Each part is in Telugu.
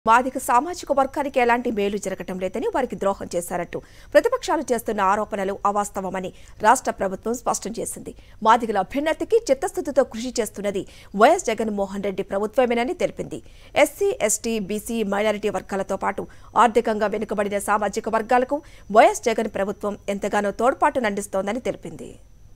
మాదిక సామాజిక వర్గానికి ఎలాంటి మేలు జరగటం లేదని వారికి ద్రోహం చేశారట్టు ప్రతిపక్షాలు చేస్తున్న ఆరోపణలు అవాస్తవమని రాష్ట్ర ప్రభుత్వం స్పష్టం చేసింది మాదిగల అభ్యున్నతికి చిత్తశుద్ధితో కృషి చేస్తున్నది వైఎస్ జగన్మోహన్ రెడ్డి ప్రభుత్వమేనని తెలిపింది ఎస్సీ ఎస్టీ బీసీ మైనారిటీ వర్గాలతో పాటు ఆర్థికంగా వెనుకబడిన సామాజిక వర్గాలకు వైఎస్ జగన్ ప్రభుత్వం ఎంతగానో తోడ్పాటునందిస్తోందని తెలిపింది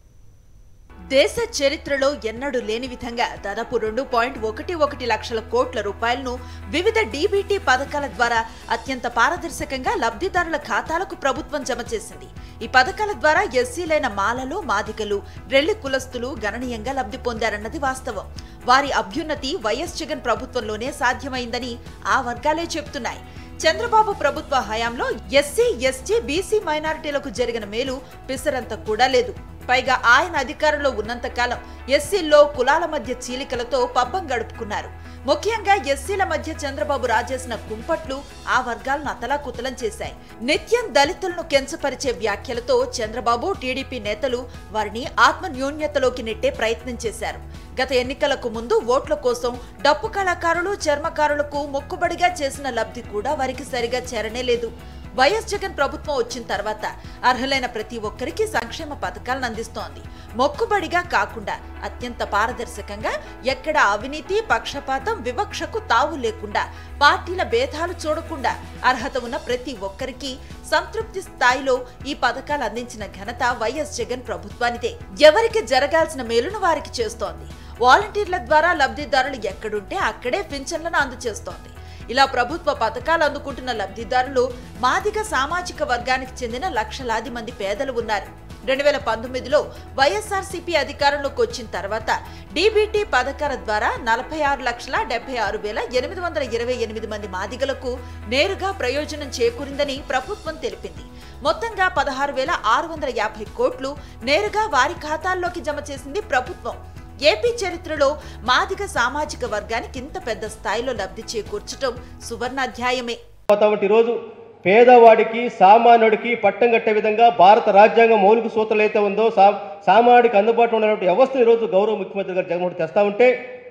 దేశ చరిత్రలో ఎన్నడూ లేని విధంగా దాదాపు రెండు పాయింట్ ఒకటి ఒకటి లక్షల కోట్ల రూపాయలను వివిధ డీబీటీ పథకాల ద్వారా అత్యంత పారదర్శకంగా లబ్ధిదారుల ఖాతాలకు ప్రభుత్వం జమ చేసింది ఈ పథకాల ద్వారా ఎస్సీలైన మాలలు మాదిగలు రెల్లి కులస్తులు గణనీయంగా లబ్ధి పొందారన్నది వాస్తవం వారి అభ్యున్నతి వైఎస్ జగన్ ప్రభుత్వంలోనే సాధ్యమైందని ఆ వర్గాలే చెప్తున్నాయి చంద్రబాబు ప్రభుత్వ హయాంలో ఎస్సీ ఎస్టీ బీసీ మైనారిటీలకు జరిగిన మేలు పిసరంత కూడా లేదు పైగా ఆయన అధికారంలో ఉన్నంత కాలం ఎస్సీల్లో కులాల మధ్య చీలికలతో పబ్బం గడుపుకున్నారు ముఖ్యంగా ఎస్సీల మధ్య చంద్రబాబు రాజేసిన కుంపట్లు ఆ వర్గాలను అతలాకుతలం చేశాయి నిత్యం దళితులను కెంచపరిచే వ్యాఖ్యలతో చంద్రబాబు టీడీపీ నేతలు వారిని ఆత్మన్యూన్యతలోకి నెట్టే ప్రయత్నం చేశారు గత ఎన్నికలకు ముందు ఓట్ల కోసం డప్పు కళాకారులు చర్మకారులకు మొక్కుబడిగా చేసిన లబ్ధి కూడా వారికి సరిగా చేరనే లేదు వైఎస్ జగన్ ప్రభుత్వం వచ్చిన తర్వాత అర్హులైన ప్రతి ఒక్కరికి సంక్షేమ పథకాలను అందిస్తోంది మొక్కుబడిగా కాకుండా అత్యంత పారదర్శకంగా ఎక్కడ అవినీతి పక్షపాతం వివక్షకు తావు లేకుండా పార్టీల భేదాలు చూడకుండా అర్హత ఉన్న ప్రతి ఒక్కరికి సంతృప్తి స్థాయిలో ఈ పథకాలు అందించిన ఘనత వైఎస్ జగన్ ప్రభుత్వానిదే ఎవరికి జరగాల్సిన మేలును వారికి చేస్తోంది వాలంటీర్ల ద్వారా లబ్ధిదారులు ఎక్కడుంటే అక్కడే పింఛన్లను అందజేస్తోంది ఇలా ప్రభుత్వ పథకాలు అందుకుంటున్న లబ్ధిదారులు మాదిగ సామాజిక వర్గానికి చెందిన లక్షలాది మంది పేదలు ఉన్నారు రెండు వేల పంతొమ్మిదిలో వైఎస్ఆర్సీపీ అధికారంలోకి వచ్చిన తర్వాత డీబీటీ పథకాల ద్వారా నలభై ఆరు లక్షల డెబ్బై ఆరు వేల ఎనిమిది వందల ఇరవై ఎనిమిది మంది మాదిగలకు నేరుగా ప్రయోజనం చేకూరిందని ప్రభుత్వం తెలిపింది మొత్తంగా పదహారు వేల ఆరు వందల యాభై కోట్లు నేరుగా వారి ఖాతాల్లోకి జమ చేసింది ప్రభుత్వం ఏపీ చరిత్రలో మాదిగ సామాజిక వర్గానికి ఇంత పెద్ద స్థాయిలో లబ్ధి చేకూర్చడం సువర్ణాధ్యాయమే కాబట్టి ఈరోజు పేదవాడికి సామాన్యుడికి పట్టం కట్టే విధంగా భారత రాజ్యాంగం మౌలిక సూత్రాలు అయితే ఉందో సా సామాన్యుడికి అందుబాటులో ఉన్నటువంటి వ్యవస్థను ఈరోజు గౌరవ ముఖ్యమంత్రి గారు జగన్మోహన్ రెడ్డి తెస్తా ఉంటే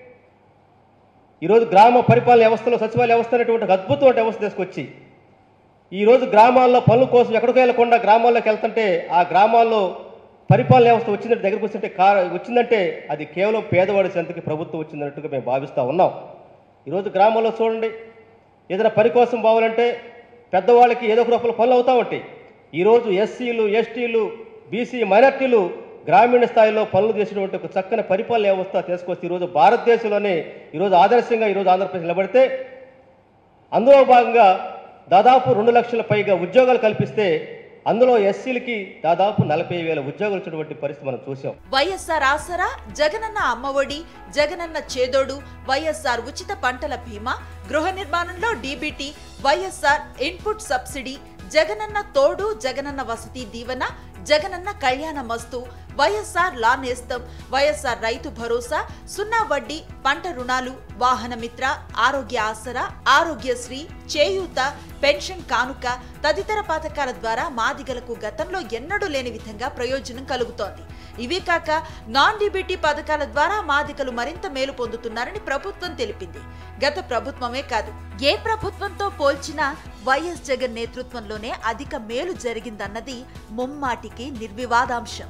ఈరోజు గ్రామ పరిపాలన వ్యవస్థలో సచివాలయ వ్యవస్థ అనేటువంటి ఒక అద్భుతమైన వ్యవస్థ తీసుకొచ్చి ఈరోజు గ్రామాల్లో పనుల కోసం ఎక్కడికి వెళ్ళకుండా గ్రామాల్లోకి వెళ్తుంటే ఆ గ్రామాల్లో పరిపాలన వ్యవస్థ వచ్చిందంటే దగ్గరకు వచ్చిందంటే కా వచ్చిందంటే అది కేవలం పేదవాడి చెంతకి ప్రభుత్వం వచ్చిందన్నట్టుగా మేము భావిస్తూ ఉన్నాం ఈరోజు గ్రామాల్లో చూడండి ఏదైనా పని కోసం పోవాలంటే పెద్దవాళ్ళకి ఏదో ఒక రూపంలో పనులు అవుతూ ఉంటాయి ఈరోజు ఎస్సీలు ఎస్టీలు బీసీ మైనార్టీలు గ్రామీణ స్థాయిలో పనులు చేసినటువంటి ఒక చక్కని పరిపాలన వ్యవస్థ తీసుకొస్తే ఈరోజు భారతదేశంలోనే ఈరోజు ఆదర్శంగా ఈరోజు ఆంధ్రప్రదేశ్ నిలబడితే అందులో భాగంగా దాదాపు రెండు లక్షల పైగా ఉద్యోగాలు కల్పిస్తే అందులో ఎస్సీలకి దాదాపు నలభై వేల ఉద్యోగాలు ఇచ్చినటువంటి పరిస్థితి మనం చూసాం వైఎస్ఆర్ ఆసరా జగనన్న అమ్మఒడి జగనన్న చేదోడు వైఎస్ఆర్ ఉచిత పంటల బీమా గృహ నిర్మాణంలో DBT YSR input subsidy Jagananna తోడు జగనన్న వసతి దీవెన జగనన్న కళ్యాణ మస్తు వైఎస్ఆర్ లా నేస్తం వైఎస్ఆర్ రైతు భరోసా సున్నా వడ్డీ పంట రుణాలు వాహన మిత్ర ఆరోగ్య ఆసరా ఆరోగ్యశ్రీ చేయూత పెన్షన్ కానుక తదితర పథకాల ద్వారా మాదిగలకు గతంలో ఎన్నడూ లేని విధంగా ప్రయోజనం కలుగుతోంది ఇవే కాక నాన్ డిబిటీ పథకాల ద్వారా మాదిగలు మరింత మేలు పొందుతున్నారని ప్రభుత్వం తెలిపింది గత ప్రభుత్వమే కాదు ఏ ప్రభుత్వంతో పోల్చినా వైఎస్ జగన్ నేతృత్వంలోనే అధిక మేలు జరిగిందన్నది ముమ్మాటికి నిర్వివాదాంశం